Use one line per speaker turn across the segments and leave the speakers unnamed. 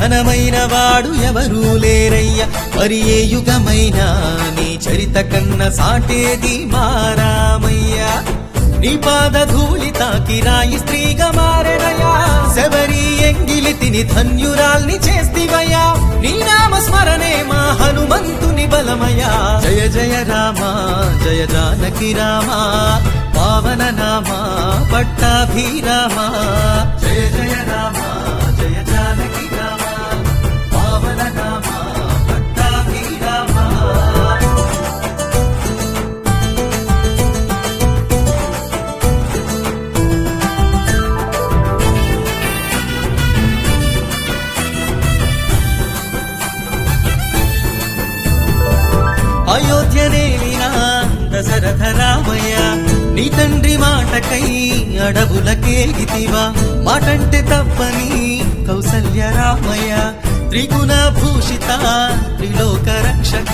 ఘనమైన వాడు ఎవరూ లేరయ్య మరి ఏ యుగమైనా నీ చరిత కన్న సాటేది మారామయ్యా నీ పాద ధూళి తాకి రాయి స్త్రీగా మారెనయా శబరి ఎంగిలి తిని ధన్యురాల్ని చేస్తివయ్యా నీ నామ స్మరణే మా హనుమంతుని బలమయా జయ జయ రామ జయ జానకి రామ పావన నామ పట్టాభిరామ జయ జయ రామ జయ జానకి రామ పావన నామ పట్టాభిరామ అయోధ్య నేలిన దశరథ రామయ్య నీ తండ్రి మాటకై అడవులకేగితివా మాటంటే తప్పని కౌసల్య రామయ్య త్రిగుణ భూషిత త్రిలోక రక్షక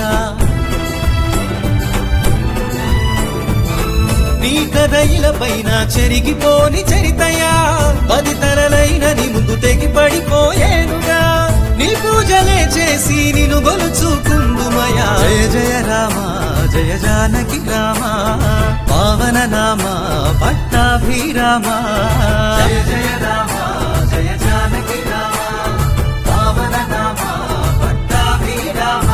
నీ కథయిల పైన చెరిగిపోని చరితయా పది తరలైన నీ ముందు తెగి పడిపోయేనుగా నీ పూజలే చేసి నిన్ను గొలుచుకుందుమయా జయ జయ రామ జయ జానకి రామ పావన నామ పట్టాభిరామ జయ జయ రామ జయ జానకి రామ పావన నామ పట్టాభిరామ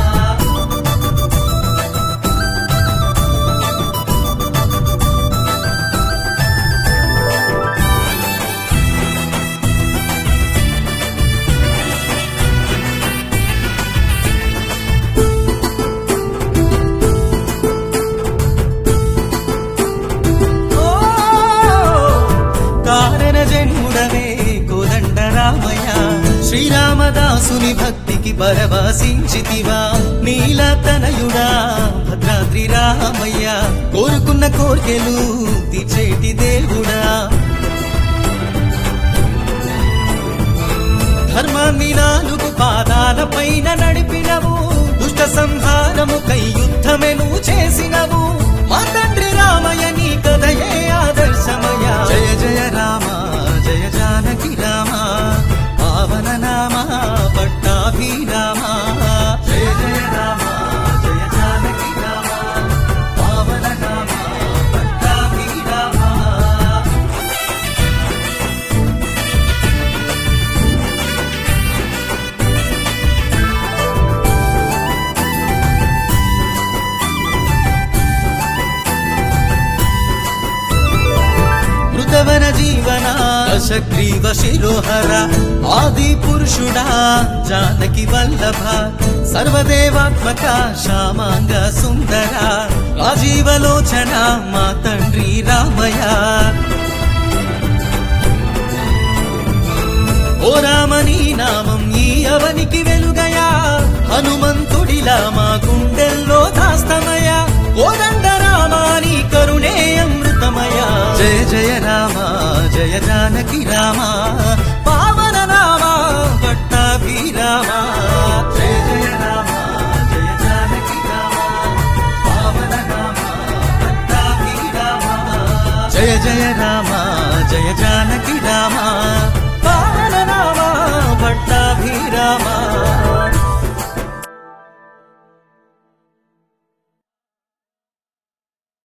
ఓ కారణ జన్ముడవే కోదండ రామయ్య శ్రీరామదాసుని భక్తికి పరవశించితివా నీల తనయుడా భద్రాద్రి రామయ్య కోరుకున్న కోర్కెలు తీర్చేటి దేవుడా ధర్మాన్ని నాలుగు పాదాల పైన నడిపినవు దుష్ట సంహారము కై యుద్ధమెను చేసినవు మా తండ్రి రామయ్య నీ కథయే ఆదర్శమయ జయ జయ రామ జయ జానకి రామ పావన నామ పట్టాభిరామ జయ జయ రామ జయ జానకి రామ పావన నామ పట్టాభిరామ మృతవన జీవన దశగ్రీవ శిరోహర ఆది పురుషుడా జానకి వల్లభ సర్వదేవాత్మక శ్యామాంగ సుందర రాజీవలోచన మా తండ్రి రామయ్య ఓ రామని నామం ఈ అవనికి వెలుగయా హనుమంతుడిలా మా గుండెల్లో దాస్తమయ కోదండ రామాని కరుణే అమృతమయ జయ జయ రామ జయ జానకి రామ పావన నామ పట్టాభిరామ జయ జయ రామ జయ జానకి రామ పావన నామ పట్టాభిరామ జయ జయ రామ